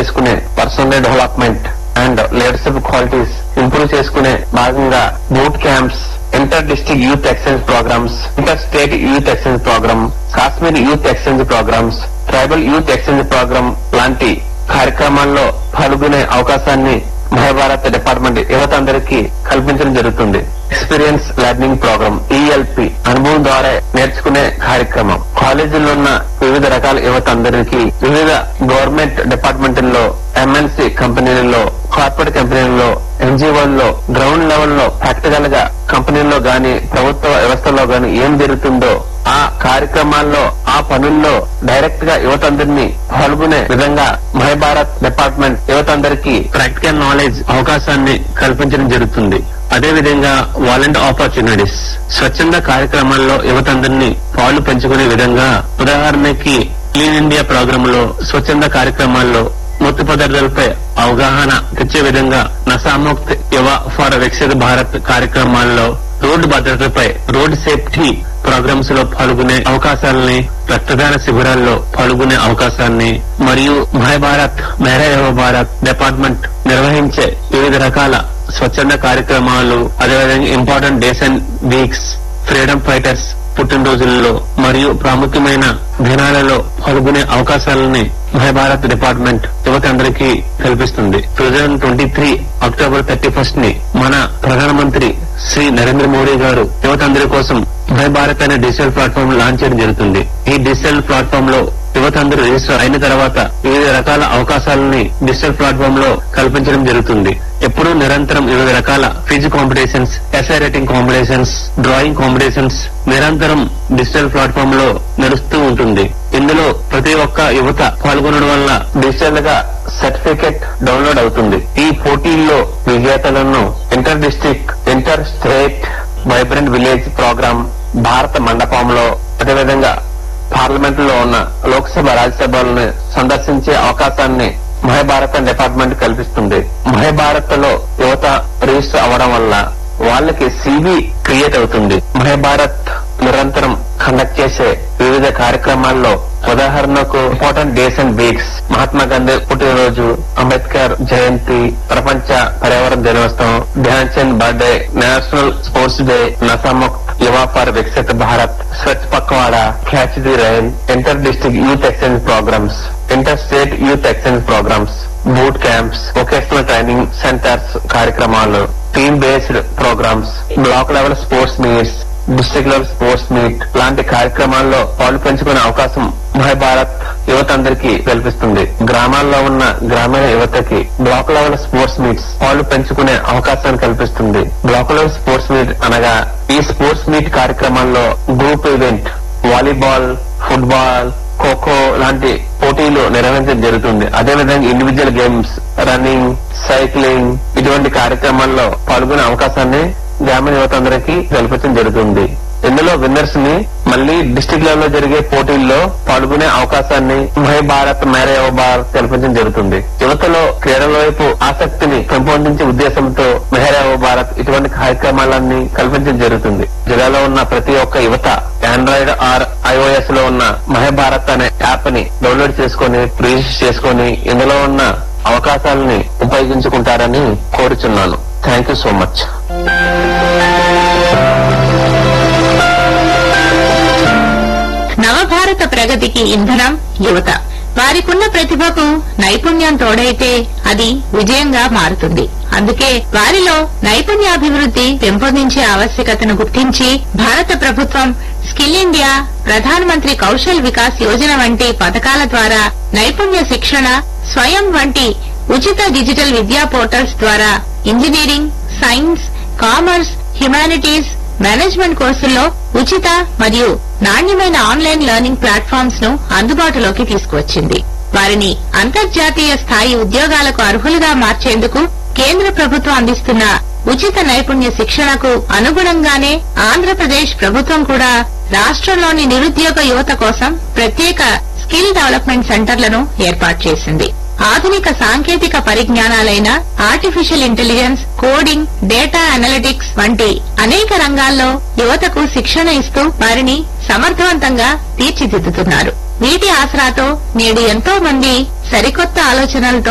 చేసుకునే personal development and leadership qualities improve చేసుకునే భాగంగా boot camps inter district youth exchange programs inter state youth exchange program Kashmir youth exchange programs tribal youth exchange program లాంటి కార్యక్రమాల్లో పాల్గొనే అవకాశాన్ని Mahabharat department యువత అందరికీ కల్పించడం జరుగుతుంది ఎక్స్పీరియన్స్ లెర్నింగ్ ప్రోగ్రామ్ ఈఎల్పి అనుభవం ద్వారా నేర్చుకునే కార్యక్రమం కాలేజీలో ఉన్న వివిధ రకాల యువత అందరికీ వివిధ గవర్నమెంట్ డిపార్ట్మెంట్లో ఎంఎన్సి కంపెనీలలో కార్పొరేట్ కంపెనీలలో ఎన్జిఓల్లో గ్రౌండ్ లెవెల్లో ప్రాక్టికల్ గా కంపెనీల్లో గాని ప్రభుత్వ వ్యవస్థలో గాని ఏం జరుగుతుందో ఆ కార్యక్రమాల్లో ఆ పనుల్లో డైరెక్ట్ గా యువత అందరినీ పాల్గొనే విధంగా మహాభారత్ డిపార్ట్మెంట్ యువత అందరికీ ప్రాక్టికల్ నాలెడ్జ్ అవకాశాన్ని కల్పించడం జరుగుతుంది అదే విధంగా వాలంటీర్ ఆపర్చునిటీస్ స్వచ్ఛంద కార్యక్రమాల్లో యువత అందరినీ పాలు పంచుకునే విధంగా ఉదాహరణకి క్లీన్ ఇండియా ప్రోగ్రామ్ లో స్వచ్ఛంద కార్యక్రమాల్లో మత్తు పదార్థాలపై అవగాహన తెచ్చే విధంగా నశాముక్త్ యువ ఫర్ వికసిత భారత్ కార్యక్రమాల్లో రోడ్డు భద్రతపై రోడ్ సేఫ్టీ ప్రోగ్రామ్స్ లో పాల్గొనే అవకాశాలని రక్తదాన శిబిరాల్లో పాల్గొనే అవకాశాన్ని మరియు మహై భారత్ మెహరా యువ భారత్ డిపార్ట్మెంట్ నిర్వహించే వివిధ రకాల స్వచ్ఛంద కార్యక్రమాలు అదేవిధంగా important days and weeks freedom fighters పుట్టినరోజులలో మరియు ప్రాముఖ్యమైన దినాలలో పాల్గొనే అవకాశాలని మహాభారత్ డిపార్ట్మెంట్ యువత అందరికీ కల్పిస్తుంది two thousand twenty three October thirty first ని మన ప్రధానమంత్రి శ్రీ నరేంద్ర మోడీ గారు యువత అందరి కోసం మహాభారత్ అనే డిజిటల్ ప్లాట్ఫామ్ లాంచ్ చేయడం జరుగుతుంది ఈ డిజిటల్ ప్లాట్ఫామ్ లో యువత అందరూ రిజిస్టర్ అయిన తర్వాత వివిధ రకాల అవకాశాలని డిజిటల్ ప్లాట్ఫామ్ లో కల్పించడం జరుగుతుంది ఎప్పుడూ నిరంతరం వివిధ రకాల ఫిజ్ competitions essay writing competitions drawing competitions నిరంతరం డిజిటల్ ప్లాట్ఫామ్ లో నడుస్తూ ఉంటుంది ఇందులో ప్రతి ఒక్క యువత పాల్గొనడం వల్ల డిజిటల్ గా సర్టిఫికెట్ డౌన్లోడ్ అవుతుంది ఈ పోటీల్లో విజేతలను inter district inter state vibrant village program Bharat మండపంలో అదేవిధంగా పార్లమెంట్ లో ఉన్న లోక్సభ రాజ్యసభలను సందర్శించే అవకాశాన్ని మహాభారత డిపార్ట్మెంట్ కల్పిస్తుంది మహాభారత్ లో యువత రిజిస్టర్ అవ్వడం వల్ల వాళ్ళకి సివి క్రియేట్ అవుతుంది మహాభారత్ నిరంతరం కండక్ట్ చేసే వివిధ కార్యక్రమాల్లో ఉదాహరణకు important days and weeks Mahatma Gandhi పుట్టినరోజు అంబేద్కర్ జయంతి ప్రపంచ పర్యావరణ దినోత్సవం Dhyan Chand birthday national sports day నసాముక్ Yuva for Viksit Bharat Swachh Pakhwada catch the rain inter district youth exchange programs inter state youth exchange programs boot camps vocational training centres కార్యక్రమాలు team based programs block level sports meets district level sports meet లాంటి కార్యక్రమాల్లో పాలు పెంచుకునే అవకాశం మహాభారత్ యువత అందరికీ కల్పిస్తుంది గ్రామాల్లో ఉన్న గ్రామీణ యువతకి బ్లాక్ లెవెల్ స్పోర్ట్స్ మీట్స్ పాలు పెంచుకునే అవకాశాన్ని కల్పిస్తుంది బ్లాక్ లెవెల్ స్పోర్ట్స్ మీట్ అనగా ఈ స్పోర్ట్స్ మీట్ కార్యక్రమాల్లో group event volleyball football kho kho లాంటి పోటీలు నిర్వహించడం జరుగుతుంది అదేవిధంగా ఇండివిజువల్ గేమ్స్ రన్నింగ్ సైక్లింగ్ ఇటువంటి కార్యక్రమాల్లో పాల్గొనే అవకాశాన్ని గ్రామీణ యువత అందరికీ కల్పించడం జరుగుతుంది ఇందులో విన్నర్స్ ని మళ్ళీ డిస్టిక్ లెవెల్ లో జరిగే పోటీల్లో పాల్గొనే అవకాశాన్ని మహై భారత్ మేరే యువ భారత్ కల్పించడం జరుగుతుంది యువతలో క్రీడల వైపు ఆసక్తిని పెంపొందించే ఉద్దేశంతో మెహరా యువ భారత్ ఇటువంటి కార్యక్రమాలన్నీ కల్పించడం జరుగుతుంది జిల్లాలో ఉన్న ప్రతి ఒక్క యువత ఆండ్రాయిడ్ ఆర్ ఐఓఎస్ లో ఉన్న మహై భారత్ అనే యాప్ ని డౌన్లోడ్ చేసుకుని రిజిస్టర్ చేసుకుని ఇందులో ఉన్న అవకాశాలని ఉపయోగించుకుంటారని కోరుచున్నాను థ్యాంక్ యూ సో మచ్ నవభారత ప్రగతికి ఇంధనం యువత వారికున్న ప్రతిభకు నైపుణ్యం తోడైతే అది విజయంగా మారుతుంది అందుకే వారిలో నైపుణ్యాభివృద్ధి పెంపొందించే ఆవశ్యకతను గుర్తించి భారత ప్రభుత్వం స్కిల్ ఇండియా ప్రధాన మంత్రి కౌశల్ వికాస్ యోజన వంటి పథకాల ద్వారా నైపుణ్య శిక్షణ స్వయం వంటి ఉచిత డిజిటల్ విద్యా పోర్టల్స్ ద్వారా engineering science commerce humanities management కోర్సుల్లో ఉచిత మరియు నాణ్యమైన ఆన్లైన్ లెర్నింగ్ ప్లాట్ఫామ్స్ ను అందుబాటులోకి తీసుకువచ్చింది వారిని అంతర్జాతీయ స్థాయి ఉద్యోగాలకు అర్హులుగా మార్చేందుకు కేంద్ర ప్రభుత్వం అందిస్తున్న ఉచిత నైపుణ్య శిక్షణకు అనుగుణంగానే ఆంధ్రప్రదేశ్ ప్రభుత్వం కూడా రాష్ట్రంలోని నిరుద్యోగ యువత కోసం ప్రత్యేక స్కిల్ డెవలప్మెంట్ సెంటర్లను ఏర్పాటు చేసింది ఆధునిక సాంకేతిక పరిజ్ఞానాలైన artificial intelligence coding data analytics వంటి అనేక రంగాల్లో యువతకు శిక్షణ ఇస్తూ వారిని సమర్థవంతంగా తీర్చిదిద్దుతున్నారు వీటి ఆసరాతో నేడు ఎంతో మంది సరికొత్త ఆలోచనలతో